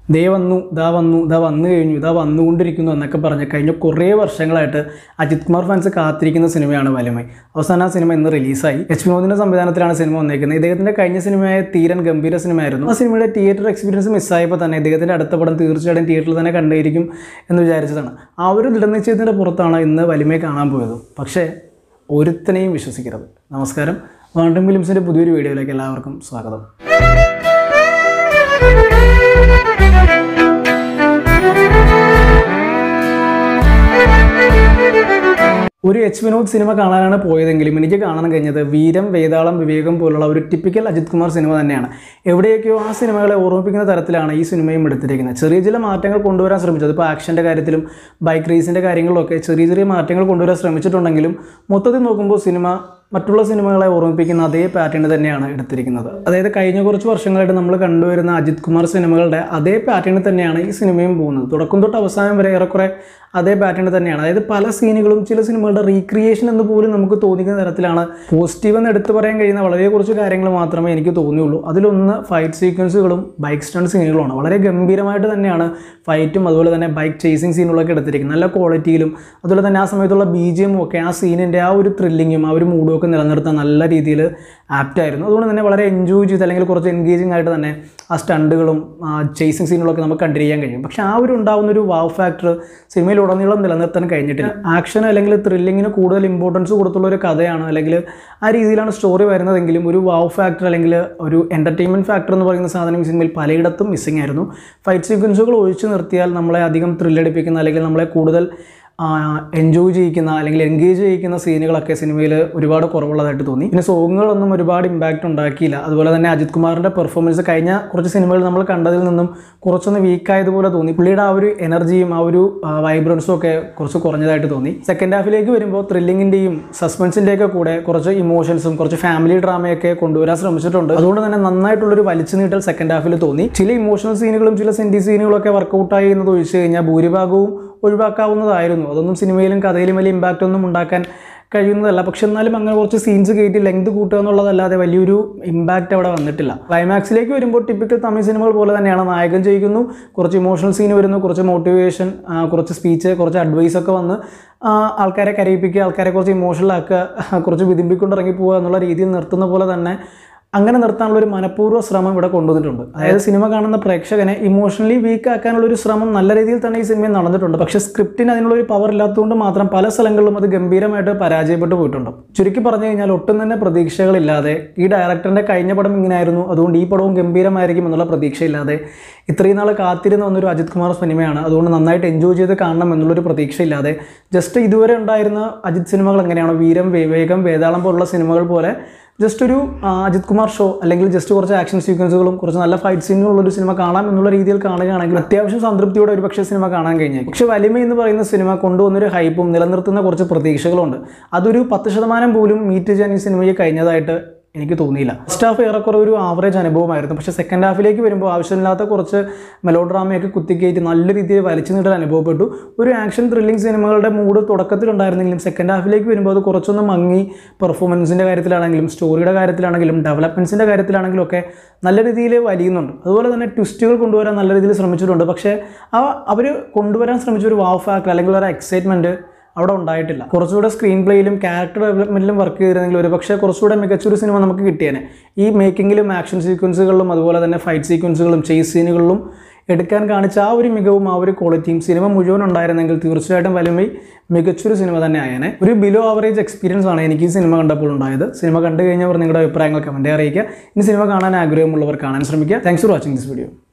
ദേ വന്നു ഇതാ വന്നു ഇതാ വന്നു കഴിഞ്ഞു ഇതാ വന്നുകൊണ്ടിരിക്കുന്നു എന്നൊക്കെ പറഞ്ഞ് കഴിഞ്ഞ കുറേ വർഷങ്ങളായിട്ട് അജിത് കുമാർ ഫാൻസ് കാത്തിരിക്കുന്ന സിനിമയാണ് വലമൈ അവസാനം ആ സിനിമ ഇന്ന് റിലീസായി എച്ച് വിനോദിൻ്റെ സംവിധാനത്തിലാണ് സിനിമ വന്നേക്കുന്നത് ഇദ്ദേഹത്തിൻ്റെ കഴിഞ്ഞ സിനിമയായ തീരൻ ഗംഭീര സിനിമയായിരുന്നു ആ സിനിമയുടെ തിയേറ്റർ എക്സ്പീരിയൻസ് മിസ്സായപ്പോൾ തന്നെ ഇദ്ദേഹത്തിൻ്റെ അടുത്ത പടം തീർച്ചയായിട്ടും തിയേറ്ററിൽ തന്നെ കണ്ടിരിക്കും എന്ന് വിചാരിച്ചതാണ് ആ ഒരു ദൃഢനിശ്ചയത്തിൻ്റെ പുറത്താണ് ഇന്ന് വലിമയെ കാണാൻ പോയത് പക്ഷേ ഒരുത്തനെയും വിശ്വസിക്കരുത് നമസ്കാരം വാണ്ടം ഫിലിംസിൻ്റെ പുതിയൊരു വീഡിയോയിലേക്ക് എല്ലാവർക്കും സ്വാഗതം ഒരു എച്ച് വിനോദ് സിനിമ കാണാനാണ് പോയതെങ്കിലും എനിക്ക് കാണാൻ കഴിഞ്ഞത് വീരം വേതാളം വിവേകം പോലുള്ള ഒരു ടിപ്പിക്കൽ അജിത് കുമാർ സിനിമ തന്നെയാണ് എവിടെയൊക്കെയോ ആ സിനിമകളെ ഓർമ്മിപ്പിക്കുന്ന തരത്തിലാണ് ഈ സിനിമയും എടുത്തിരിക്കുന്നത് ചെറിയ ചില മാറ്റങ്ങൾ കൊണ്ടുവരാൻ ശ്രമിച്ചത് ഇപ്പോൾ ആക്ഷൻ്റെ കാര്യത്തിലും ബൈക്ക് റേസിൻ്റെ കാര്യങ്ങളിലൊക്കെ ചെറിയ ചെറിയ മാറ്റങ്ങൾ കൊണ്ടുവരാൻ ശ്രമിച്ചിട്ടുണ്ടെങ്കിലും മൊത്തത്തിൽ നോക്കുമ്പോൾ സിനിമ മറ്റുള്ള സിനിമകളെ ഓർമ്മിപ്പിക്കുന്ന അതേ പാറ്റേൺ തന്നെയാണ് എടുത്തിരിക്കുന്നത് അതായത് കഴിഞ്ഞ കുറച്ച് വർഷങ്ങളായിട്ട് നമ്മൾ കണ്ടുവരുന്ന അജിത് കുമാർ സിനിമകളുടെ അതേ പാറ്റേൺ തന്നെയാണ് ഈ സിനിമയും പോകുന്നത് തുടക്കം തൊട്ട് അവസാനം വരെ ഏറെക്കുറെ അതേ പാറ്റേൺ തന്നെയാണ് അതായത് പല സീനുകളും ചില സിനിമകളുടെ റീക്രിയേഷൻ എന്ന് പോലും നമുക്ക് തോന്നിക്കുന്ന തരത്തിലാണ് പോസിറ്റീവ് എന്ന് എടുത്തു പറയാൻ കഴിയുന്ന വളരെ കുറച്ച് കാര്യങ്ങൾ മാത്രമേ എനിക്ക് തോന്നിയുള്ളൂ അതിലൊന്ന് ഫൈറ്റ് സീക്വൻസുകളും ബൈക്ക് സ്റ്റണ്ട് സീനുകളുമാണ് വളരെ ഗംഭീരമായിട്ട് തന്നെയാണ് ഫൈറ്റും അതുപോലെ തന്നെ ബൈക്ക് ചേസിങ് സീനുകളൊക്കെ എടുത്തിരിക്കുന്നത് നല്ല ക്വാളിറ്റിയിലും അതുപോലെ തന്നെ ആ സമയത്തുള്ള ബി ജി എമ്മും ഒക്കെ ആ സീനിൻ്റെ ആ ഒരു ത്രില്ലിങ്ങും ആ ഒരു മൂഡും ഒക്കെ നിലനിർത്താൻ നല്ല രീതിയിൽ ആപ്റ്റായിരുന്നു അതുകൊണ്ട് തന്നെ വളരെ എൻജോയ് ചെയ്ത് അല്ലെങ്കിൽ കുറച്ച് എൻഗേജിങ് ആയിട്ട് തന്നെ ആ സ്റ്റണ്ടുകളും ചേസിങ് സീനുകളൊക്കെ നമുക്ക് കണ്ടിരിക്കാൻ കഴിയും പക്ഷേ ആ ഒരു ഉണ്ടാകുന്ന ഒരു വാവ് ഫാക്ടർ സിനിമയിലുടനീളം നിലനിർത്താൻ കഴിഞ്ഞിട്ടില്ല ആക്ഷൻ അല്ലെങ്കിൽ ത്രില്ലിങ്ങിന് കൂടുതൽ ഇമ്പോർട്ടൻസ് കൊടുത്തുള്ള ഒരു കഥയാണ് അല്ലെങ്കിൽ ആ രീതിയിലാണ് സ്റ്റോറി വരുന്നതെങ്കിലും ഒരു വാവ് ഫാക്ടർ അല്ലെങ്കിൽ ഒരു എൻ്റർടൈൻമെൻറ്റ് ഫാക്ടർ എന്ന് പറയുന്ന സാധനം ഈ സിനിമയിൽ പലയിടത്തും മിസ്സിംഗ് ആയിരുന്നു ഫൈറ്റ് സീക്വൻസുകൾ ഒഴിച്ചു നിർത്തിയാൽ നമ്മളെ അധികം ത്രില്ലടിപ്പിക്കുന്ന അല്ലെങ്കിൽ നമ്മളെ കൂടുതൽ എൻജോയ് ചെയ്യിക്കുന്ന അല്ലെങ്കിൽ എൻഗേജ് ചെയ്യിക്കുന്ന സീനുകളൊക്കെ സിനിമയിൽ ഒരുപാട് കുറവുള്ളതായിട്ട് തോന്നി പിന്നെ സോങ്ങുകളൊന്നും ഒരുപാട് ഇമ്പാക്റ്റ് ഉണ്ടാക്കിയില്ല അതുപോലെ തന്നെ അജിത് കുമാറിൻ്റെ പെർഫോമൻസ് കഴിഞ്ഞ കുറച്ച് സിനിമകൾ നമ്മൾ കണ്ടതിൽ നിന്നും കുറച്ചൊന്ന് വീക്കായതുപോലെ തോന്നി പുള്ളിയുടെ ആ ഒരു എനർജിയും ആ ഒരു വൈബ്രൻസും ഒക്കെ കുറച്ച് കുറഞ്ഞതായിട്ട് തോന്നി സെക്കൻഡ് ഹാഫിലേക്ക് വരുമ്പോൾ ത്രില്ലിങ്ങിൻ്റെയും സസ്പെൻസിൻ്റെയൊക്കെ കൂടെ കുറച്ച് ഇമോഷൻസും കുറച്ച് ഫാമിലി ഡ്രാമയൊക്കെ കൊണ്ടുവരാൻ ശ്രമിച്ചിട്ടുണ്ട് അതുകൊണ്ട് തന്നെ നന്നായിട്ടുള്ളൊരു വലിച്ചു നീട്ടൽ സെക്കൻഡ് ഹാഫിൽ തോന്നി ചില ഇമോഷണൽ സീനുകളും ചില സെൻറ്റി സീനുകളൊക്കെ വർക്കൗട്ടായി എന്നത് ഒഴിച്ചു കഴിഞ്ഞാൽ ഭൂരിഭാഗവും ഒഴിവാക്കാവുന്നതായിരുന്നു അതൊന്നും സിനിമയിലും കഥയിലും വലിയ ഇമ്പാക്റ്റ് ഒന്നും ഉണ്ടാക്കാൻ കഴിയുന്നതല്ല പക്ഷെ എന്നാലും അങ്ങനെ കുറച്ച് സീൻസ് കയറ്റി ലെങ്ത് കൂട്ടുക എന്നുള്ളതല്ലാതെ വലിയൊരു ഇമ്പാക്റ്റ് അവിടെ വന്നിട്ടില്ല ക്ലൈമാക്സിലേക്ക് വരുമ്പോൾ ടിപ്പിക്കൽ തമിഴ് സിനിമകൾ പോലെ തന്നെയാണ് നായകൻ ചെയ്യുന്നു കുറച്ച് ഇമോഷണൽ സീൻ വരുന്നു കുറച്ച് മോട്ടിവേഷൻ കുറച്ച് സ്പീച്ച് കുറച്ച് അഡ്വൈസ് ഒക്കെ വന്ന് ആൾക്കാരെ കരയിപ്പിക്കുക ആൾക്കാരെ കുറച്ച് ഇമോഷണൽ ആക്കുക കുറച്ച് വിതിമ്പിക്കൊണ്ട് ഇറങ്ങി പോവുക എന്നുള്ള രീതിയിൽ നിർത്തുന്ന പോലെ തന്നെ അങ്ങനെ നിർത്താനുള്ള ഒരു മനഃപൂർവ്വ ശ്രമം ഇവിടെ കൊണ്ടുവന്നിട്ടുണ്ട് അതായത് സിനിമ കാണുന്ന പ്രേക്ഷകനെ ഇമോഷണലി വീക്ക് ആക്കാനുള്ള ഒരു ശ്രമം നല്ല രീതിയിൽ തന്നെ ഈ സിനിമയിൽ നടന്നിട്ടുണ്ട് പക്ഷേ സ്ക്രിപ്റ്റിന് അതിനുള്ള ഒരു പവർ ഇല്ലാത്തതുകൊണ്ട് മാത്രം പല സ്ഥലങ്ങളിലും അത് ഗംഭീരമായിട്ട് പരാജയപ്പെട്ടു പോയിട്ടുണ്ട് ചുരുക്കി പറഞ്ഞു കഴിഞ്ഞാൽ ഒട്ടും തന്നെ പ്രതീക്ഷകളില്ലാതെ ഈ ഡയറക്ടറിൻ്റെ കഴിഞ്ഞ പടം ഇങ്ങനെയായിരുന്നു അതുകൊണ്ട് ഈ പടവും ഗംഭീരമായിരിക്കും എന്നുള്ള പ്രതീക്ഷയില്ലാതെ ഇത്രയും നാൾ കാത്തിരുന്ന വന്നൊരു അജിത് കുമാർ സിനിമയാണ് അതുകൊണ്ട് നന്നായിട്ട് എൻജോയ് ചെയ്ത് കാണണം എന്നുള്ളൊരു പ്രതീക്ഷയില്ലാതെ ജസ്റ്റ് ഇതുവരെ ഉണ്ടായിരുന്ന അജിത് സിനിമകൾ എങ്ങനെയാണോ വീരം വിവേകം വേതാളം പോലുള്ള സിനിമകൾ പോലെ ജസ്റ്റ് ഒരു അജിത് കുമാർ ഷോ അല്ലെങ്കിൽ ജസ്റ്റ് കുറച്ച് ആക്ഷൻ സീക്വൻസുകളും കുറച്ച് നല്ല ഫൈറ്റ് സീനുകളുള്ള ഒരു സിനിമ കാണാം എന്നുള്ള രീതിയിൽ കാണുകയാണെങ്കിൽ അത്യാവശ്യം സംതൃപ്തിയോടെ ഒരു പക്ഷേ സിനിമ കാണാൻ കഴിഞ്ഞാൽ പക്ഷേ വലിമ എന്ന് പറയുന്ന സിനിമ കൊണ്ടുവന്നൊരു ഹൈപ്പും നിലനിർത്തുന്ന കുറച്ച് പ്രതീക്ഷകളുണ്ട് അതൊരു പത്ത് ശതമാനം പോലും മീറ്റ് ചെയ്യാൻ ഈ സിനിമയ്ക്ക് കഴിഞ്ഞതായിട്ട് എനിക്ക് തോന്നിയില്ല ഫസ്റ്റ് ഹാഫ് ഏറെക്കുറെ ഒരു ആവറേജ് അനുഭവമായിരുന്നു പക്ഷേ സെക്കൻഡ് ഹാഫിലേക്ക് വരുമ്പോൾ ആവശ്യമില്ലാത്ത കുറച്ച് മെലോ ഡ്രാമയൊക്കെ കുത്തിക്കയറ്റി നല്ല രീതിയിൽ വലിച്ചു നീട്ടാൻ അനുഭവപ്പെട്ടു ഒരു ആക്ഷൻ ത്രില്ലിംഗ് സിനിമകളുടെ മൂഡ് തുടക്കത്തിലുണ്ടായിരുന്നെങ്കിലും സെക്കൻഡ് ഹാഫിലേക്ക് വരുമ്പോൾ അത് കുറച്ചൊന്ന് മങ്ങി പെർഫോമൻസിൻ്റെ കാര്യത്തിലാണെങ്കിലും സ്റ്റോറിയുടെ കാര്യത്തിലാണെങ്കിലും ഡെവലപ്മെൻറ്റ്സിൻ്റെ കാര്യത്തിലാണെങ്കിലും ഒക്കെ നല്ല രീതിയിൽ വലിയുന്നുണ്ട് അതുപോലെ തന്നെ ട്വിസ്റ്റുകൾ കൊണ്ടുവരാൻ നല്ല രീതിയിൽ ശ്രമിച്ചിട്ടുണ്ട് പക്ഷേ ആ അവർ കൊണ്ടുവരാൻ ശ്രമിച്ച ഒരു വാവ് ഫാക്ടർ അല്ലെങ്കിൽ ഒരു എക്സൈറ്റ്മെൻറ്റ് അവിടെ ഉണ്ടായിട്ടില്ല കുറച്ചുകൂടെ സ്ക്രീൻ പ്ലേയിലും ക്യാരക്ടർ ഡെവലപ്മെൻറ്റിലും വർക്ക് ചെയ്തിരുന്നെങ്കിൽ ഒരു പക്ഷേ കുറച്ചുകൂടെ മികച്ചൊരു സിനിമ നമുക്ക് കിട്ടിയേനെ ഈ മേക്കിങ്ങിലും ആക്ഷൻ സീക്വൻസുകളിലും അതുപോലെ തന്നെ ഫൈറ്റ് സീക്വൻസുകളും ചേസ് സീനുകളിലും എടുക്കാൻ കാണിച്ച ആ ഒരു മികവും ആ ഒരു ക്വാളിറ്റിയും സിനിമ മുഴുവൻ ഉണ്ടായിരുന്നെങ്കിൽ തീർച്ചയായിട്ടും വലുമൈ മികച്ചൊരു സിനിമ തന്നെ ആയേനെ ഒരു ബിലോ ആവറേജ് എക്സ്പീരിയൻസ് ആണ് എനിക്ക് ഈ സിനിമ കണ്ടപ്പോൾ ഉണ്ടായത് സിനിമ കണ്ടു കഴിഞ്ഞവർ നിങ്ങളുടെ അഭിപ്രായങ്ങൾ കമൻറ്റ് അറിയിക്കുക ഇനി സിനിമ കാണാൻ ആഗ്രഹമുള്ളവർ കാണാൻ ശ്രമിക്കുക thanks for watching this video